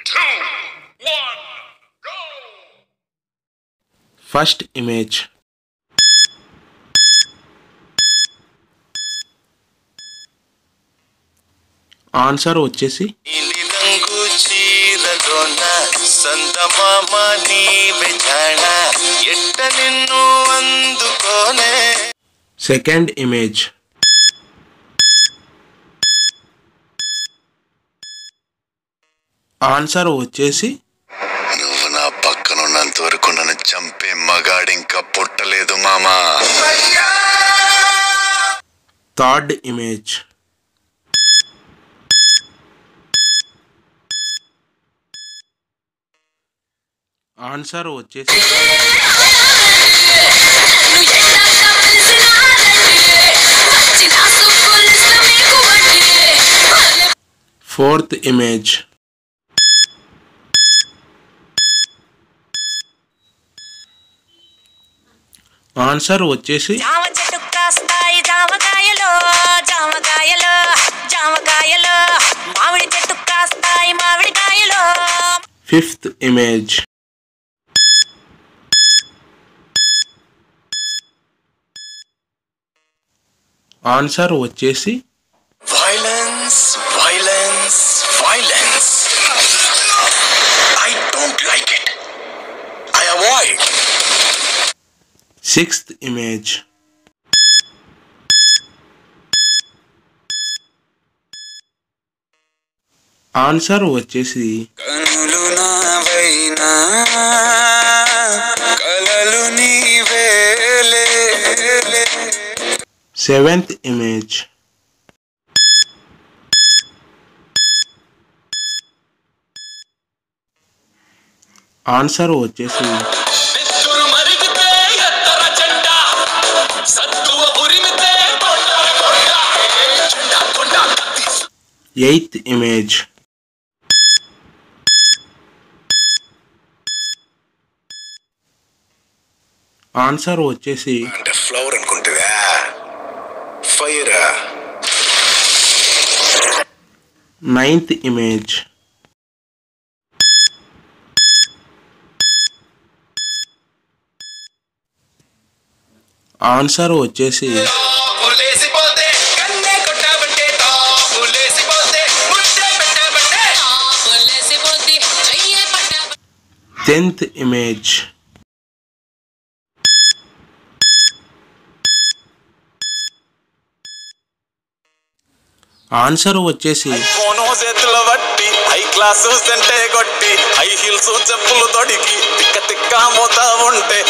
two, one, go! First image answer వచ్చేసి నీలిరంగు చీరలోన సందమామ నీవే జాణ ఎట్ట నిన్ను అందుకోనే సెకండ్ ఇమేజ్ ఆన్సర్ వచ్చేసి నువ్వు నా పక్కన ఉన్నంత వరకు నన్ను చంపే మగాడు ఇంకా పుట్టలేదు మామా థర్డ్ ఇమేజ్ ఆన్సర్ వచ్చేసి ఫోర్త్ ఇమేజ్ ఆన్సర్ వచ్చేసి జామ చెట్టు కాస్తాయి జామకాయలు జామకాయలు జామకాయలు మామిడి చెట్టు కాస్తాయి మామిడికాయలు ఫిఫ్త్ ఇమేజ్ ఆన్సర్ వచ్చేసి violence violence violence I don't like it I avoid sixth image answer వచ్చేసి కనులు నావైనా కలలు నీవేలే సెవెంత్ ఇమేజ్ ఆన్సర్ వచ్చేసి నెత్తురు మరిగితే ఎత్తర జెండా సత్తువ ఉరిమితే కొండర కొండ జెండా కొండ కత్తి ఎయిత్ ఇమేజ్ ఆన్సర్ వచ్చేసి అంటే ఫ్లవర్ అనుకుంటుందా ఫైర్ నైన్త్ ఇమేజ్ ఆన్సర్ వచ్చేసి తాపులేసిపోతే కన్నే కొట్టాబంటే తాపులేసిపోతే ముద్దే పెట్టాబంటే టెన్త్ ఇమేజ్ ఆన్సర్ వచ్చేసి ఫోను చేతులు బట్టి హై క్లాసు సెంటే కొట్టి హై హీల్స్ చెప్పులు తొడిగి తిక్క తిక్క మోతా ఉంటే